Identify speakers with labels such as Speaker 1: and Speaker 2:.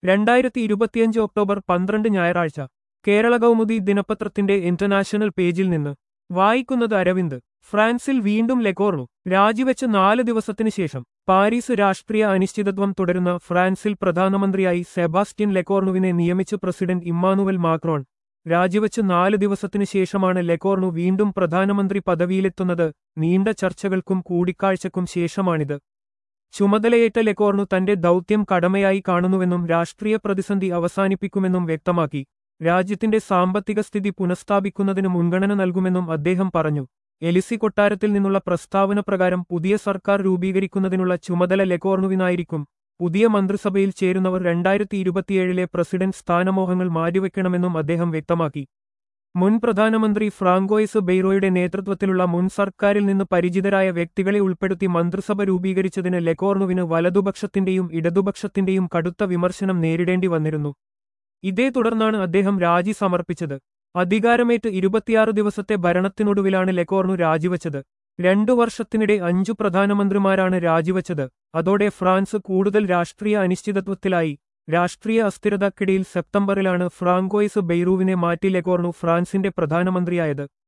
Speaker 1: രണ്ടായിരത്തി ഇരുപത്തിയഞ്ച് ഒക്ടോബർ പന്ത്രണ്ട് ഞായറാഴ്ച കേരള കൗമുദി ദിനപത്രത്തിന്റെ ഇന്റർനാഷണൽ പേജിൽ നിന്ന് വായിക്കുന്നത് അരവിന്ദ് ഫ്രാൻസിൽ വീണ്ടും ലെക്കോർണു രാജിവെച്ച നാല് ദിവസത്തിനു ശേഷം പാരീസ് രാഷ്ട്രീയ അനിശ്ചിതത്വം തുടരുന്ന ഫ്രാൻസിൽ പ്രധാനമന്ത്രിയായി സെബാസ്റ്റ്യൻ ലെക്കോർണുവിനെ നിയമിച്ച് പ്രസിഡന്റ് ഇമ്മാനുവൽ മാക്രോൺ രാജിവെച്ച് നാല് ദിവസത്തിനു ശേഷമാണ് ലെക്കോർണു വീണ്ടും പ്രധാനമന്ത്രി പദവിയിലെത്തുന്നത് നീണ്ട ചർച്ചകൾക്കും കൂടിക്കാഴ്ചക്കും ശേഷമാണിത് ചുമതലയേറ്റ ലെക്കോർണു തന്റെ ദൗത്യം കടമയായി കാണുന്നുവെന്നും രാഷ്ട്രീയ പ്രതിസന്ധി അവസാനിപ്പിക്കുമെന്നും വ്യക്തമാക്കി രാജ്യത്തിന്റെ സാമ്പത്തിക സ്ഥിതി പുനഃസ്ഥാപിക്കുന്നതിന് മുൻഗണന നൽകുമെന്നും അദ്ദേഹം പറഞ്ഞു എലിസി കൊട്ടാരത്തിൽ നിന്നുള്ള പ്രസ്താവന പ്രകാരം പുതിയ സർക്കാർ രൂപീകരിക്കുന്നതിനുള്ള ചുമതല ലെക്കോർണുവിനായിരിക്കും പുതിയ മന്ത്രിസഭയിൽ ചേരുന്നവർ രണ്ടായിരത്തി ഇരുപത്തിയേഴിലെ പ്രസിഡന്റ് സ്ഥാനമോഹങ്ങൾ മാറ്റിവെക്കണമെന്നും അദ്ദേഹം വ്യക്തമാക്കി മുൻ പ്രധാനമന്ത്രി ഫ്രാങ്കോയിസ് ബെയ്റോയുടെ നേതൃത്വത്തിലുള്ള മുൻ സർക്കാരിൽ നിന്ന് പരിചിതരായ വ്യക്തികളെ ഉൾപ്പെടുത്തി മന്ത്രിസഭ രൂപീകരിച്ചതിന് ലെക്കോർണുവിന് വലതുപക്ഷത്തിന്റെയും ഇടതുപക്ഷത്തിന്റെയും കടുത്ത വിമർശനം നേരിടേണ്ടി വന്നിരുന്നു ഇതേ തുടർന്നാണ് അദ്ദേഹം രാജി സമർപ്പിച്ചത് അധികാരമേറ്റ് ഇരുപത്തിയാറ് ദിവസത്തെ ഭരണത്തിനൊടുവിലാണ് ലെക്കോർണു രാജിവച്ചത് രണ്ടു വർഷത്തിനിടെ അഞ്ചു പ്രധാനമന്ത്രിമാരാണ് രാജിവച്ചത് അതോടെ ഫ്രാൻസ് കൂടുതൽ രാഷ്ട്രീയ അനിശ്ചിതത്വത്തിലായി രാഷ്ട്രീയ അസ്ഥിരതക്കിടയിൽ സെപ്റ്റംബറിലാണ് ഫ്രാങ്കോയിസ് ബെയ്റൂവിനെ മാറ്റി ലെക്കോർണു ഫ്രാൻസിന്റെ പ്രധാനമന്ത്രിയായത്